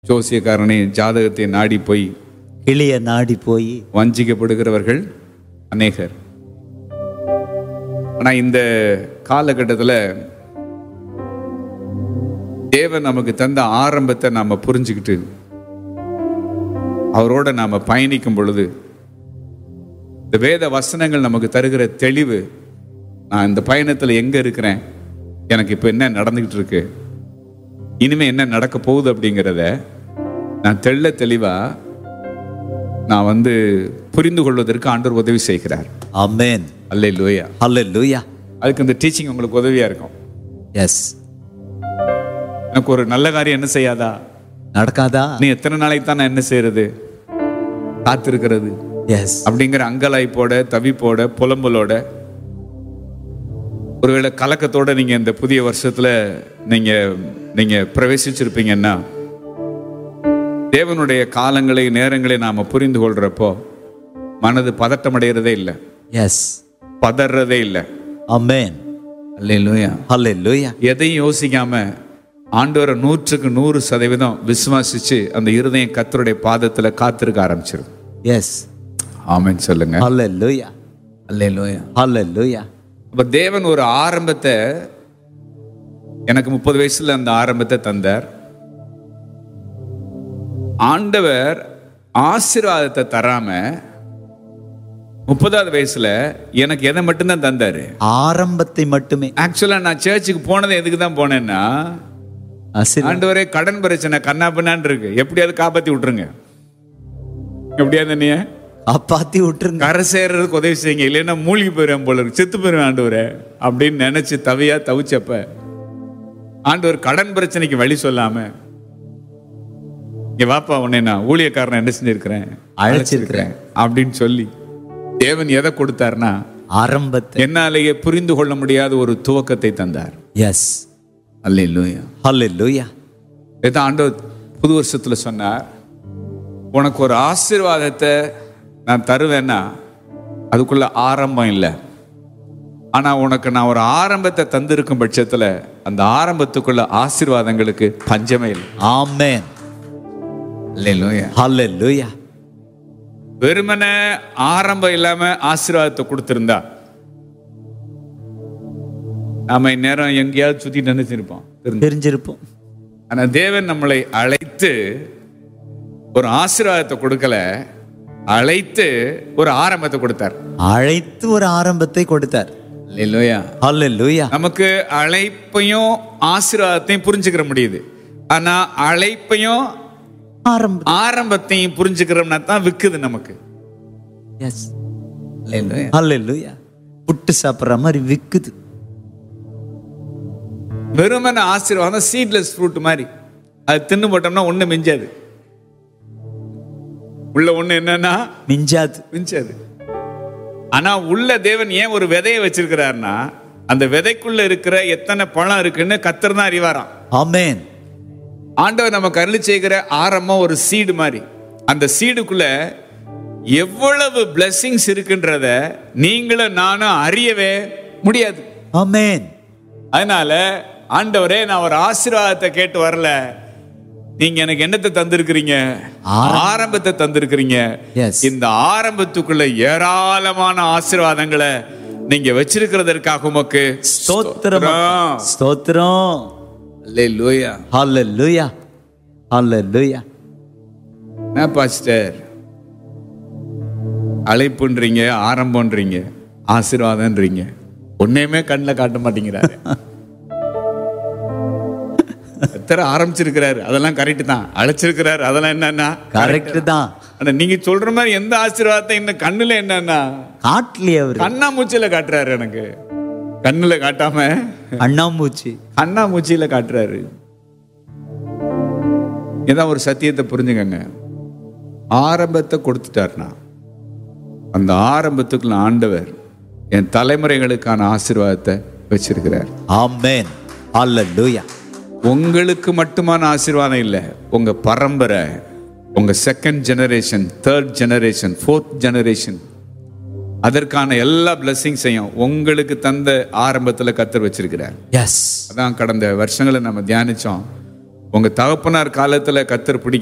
ஜோசியக்காரனை ஜாதகத்தை நாடி போய் கிளிய நாடி போய் வஞ்சிக்கப்படுகிறவர்கள் அநேகர் ஆனா இந்த காலகட்டத்தில் தேவன் நமக்கு தந்த ஆரம்பத்தை நாம புரிஞ்சுக்கிட்டு அவரோட நாம பயணிக்கும் பொழுது இந்த வேத வசனங்கள் நமக்கு தருகிற தெளிவு நான் இந்த பயணத்தில் எங்க இருக்கிறேன் எனக்கு இப்போ என்ன நடந்துகிட்டு இருக்கு இனிமே என்ன நடக்க போகுது அப்படிங்கிறத நான் தெள்ள தெளிவா நான் வந்து புரிந்து கொள்வதற்கு ஆண்டவர் உதவி செய்கிறார் அமேன் அல்லே லோயா ஹalleluya அதுக்கு இந்த டீச்சிங் உங்களுக்கு உதவியா இருக்கும் எஸ் எனக்கு ஒரு நல்ல காரியம் என்ன செய்யாதா நடக்காதா நீ எத்தனை நாளைக்கு தான் நான் என்ன செய்யறது காத்திருக்கிறது எஸ் அப்படிங்கிற அங்கலாய்ப்போட தவிப்போட புலம்பலோட ஒருவேளை கலக்கத்தோட நீங்க இந்த புதிய வருஷத்துல நீங்க நீங்க பிரவேசிச்சிருப்பீங்கன்னா தேவனுடைய காலங்களை நேரங்களை நாம புரிந்து கொள்றப்போ மனது பதட்டம் அடைகிறதே இல்லை எஸ் பதறதே இல்லை அமேன் அல்லேலூயா ஹalleluya எதையும் யோசிக்காம ஆண்டவரை நூற்றுக்கு நூறு சதவீதம் விசுவாசிச்சு அந்த இருதயம் கத்தருடைய பாதத்துல காத்திருக்க ஆரம்பிச்சிடும் எஸ் ஆமென் சொல்லுங்க ஹalleluya அல்லேலூயா ஹalleluya அப்ப தேவன் ஒரு ஆரம்பத்தை எனக்கு முப்பது வயசுல அந்த ஆரம்பத்தை தந்தார் ஆண்டவர் ஆசீர்வாதத்தை தராம முப்பதாவது வயசுல எனக்கு எதை மட்டும்தான் தந்தாரு ஆரம்பத்தை மட்டுமே ஆக்சுவலா நான் சர்ச்சுக்கு போனது எதுக்கு தான் போனேன்னா ஆசீர்வாதம் ஆண்டவரே கடன் பிரச்சனை கண்ணா பின்னான்னு இருக்கு எப்படியாவது காப்பாத்தி விட்டுருங்க எப்படியாவது நீ காப்பாத்தி விட்டுருங்க கரை சேர்றதுக்கு உதவி செய்யுங்க இல்லைன்னா மூழ்கி போயிடுவேன் போல இருக்கு செத்து போயிடுவேன் ஆண்டவரே அப்படின்னு நினைச்சு தவியா தவிச்சப்ப ஆண்டவர் கடன் பிரச்சனைக்கு வழி சொல்லாம இங்க வாப்பா உன்னை நான் ஊழியக்காரனை என்ன செஞ்சிருக்கிறேன் அழைச்சிருக்கிறேன் அப்படின்னு சொல்லி தேவன் எதை கொடுத்தாருன்னா ஆரம்பத்தை என்னாலேயே புரிந்து கொள்ள முடியாத ஒரு துவக்கத்தை தந்தார் எஸ் அல்லேலூயா ஹalleluya இதான் ஆண்டவர் புது வருஷத்துல சொன்னார் உனக்கு ஒரு ஆசீர்வாதத்தை நான் தருவேன்னா அதுக்குள்ள ஆரம்பம் இல்லை ஆனா உனக்கு நான் ஒரு ஆரம்பத்தை தந்திருக்கும் பட்சத்துல அந்த ஆரம்பத்துக்குள்ள ஆசீர்வாதங்களுக்கு பஞ்சமே இல்லை ஆமென் இல்லையா ஹalleluya வெறுமனே ஆரம்பம் இல்லாம ஆசீர்வாதத்தை கொடுத்திருந்தா நாம இந்நேரம் எங்கேயாவது சுத்திட்டு நினைச்சிருப்போம் தெரிஞ்சிருப்போம் ஆனா தேவன் நம்மளை அழைத்து ஒரு ஆசீர்வாதத்தை கொடுக்கல அழைத்து ஒரு ஆரம்பத்தை கொடுத்தார் அழைத்து ஒரு ஆரம்பத்தை கொடுத்தார் இல்லையா ஹalleluya நமக்கு அழைப்பையும் ஆசீர்வாதத்தையும் புரிஞ்சுக்கிற முடியுது ஆனா அழைப்பையும் ஆரம்பம் ஆரம்பத்தையும் புரிஞ்சுக்கிறோம்னா தான் விக்குது நமக்கு எஸ் ஹalleluya புட்டு சாப்பிடுற மாதிரி விக்குது வெறுமன ஆசீர்வாதம் சீட்லெஸ் ஃப்ரூட் மாதிரி அது தின்னு போட்டோம்னா ஒண்ணு மிஞ்சாது உள்ள ஒண்ணு என்னன்னா மிஞ்சாது மிஞ்சாது ஆனா உள்ள தேவன் ஏன் ஒரு விதையை வச்சிருக்கிறாருன்னா அந்த விதைக்குள்ள இருக்கிற எத்தனை பழம் இருக்குன்னு கத்தர் தான் அறிவாராம் ஆமென் ஆண்டவர் நமக்கு அருளி செய்கிற ஆரம்பம் ஒரு சீடு மாதிரி அந்த சீடுக்குள்ள எவ்வளவு blessings இருக்குன்றத நீங்களும் நானும் அறியவே முடியாது ஆமென் அதனால ஆண்டவரே நான் ஒரு ஆசீர்வாதத்தை கேட்டு வரல நீங்க எனக்கு என்னத்தை தந்திருக்கிறீங்க ஆரம்பத்தை தந்திருக்கிறீங்க Yes. இந்த ஆரம்பத்துக்குள்ள ஏராளமான ஆசீர்வாதங்களை நீங்க வச்சிருக்கிறதற்காக உமக்கு ஸ்தோத்திரம் ஸ்தோத்திரம். ஸ்தோத்திரம் அல்லேலூயா. ஹalleluya ஹalleluya என்ன பாஸ்டர் அழைப்புன்றீங்க ஆரம்பம்ன்றீங்க ஆசீர்வாதம்ன்றீங்க ஒன்னையுமே கண்ணில் காட்ட மாட்டேங்கிறாரு எத்தனை ஆரம்பிச்சிருக்கிறாரு அதெல்லாம் கரெக்ட் தான் அழைச்சிருக்கிறாரு அதெல்லாம் என்னன்னா கரெக்ட் தான் ஆனா நீங்க சொல்ற மாதிரி எந்த ஆசீர்வாதத்தை இன்னும் கண்ணுல என்னன்னா காட்டலையே அவரு கண்ணாமூச்சியில காட்டுறாரு எனக்கு கண்ணுல காட்டாம அண்ணாமூச்சி கண்ணாமூச்சியில காட்டுறாரு இதான் ஒரு சத்தியத்தை புரிஞ்சுக்கங்க ஆரம்பத்தை கொடுத்துட்டாருனா அந்த ஆரம்பத்துக்குள்ள ஆண்டவர் என் தலைமுறைகளுக்கான ஆசீர்வாதத்தை வச்சிருக்கிறார் ஆமென் ஹalleluya உங்களுக்கு மட்டுமான ஆசீர்வாதம் இல்லை உங்க பரம்பரை உங்க second generation third generation fourth generation அதற்கான எல்லா பிளஸ்ஸிங்ஸையும் உங்களுக்கு தந்த ஆரம்பத்தில் கத்தர் வச்சிருக்கிறார் எஸ் அதான் கடந்த வருஷங்களை நம்ம தியானிச்சோம் உங்க தகப்பனார் காலத்துல கத்தர் பிடிக்க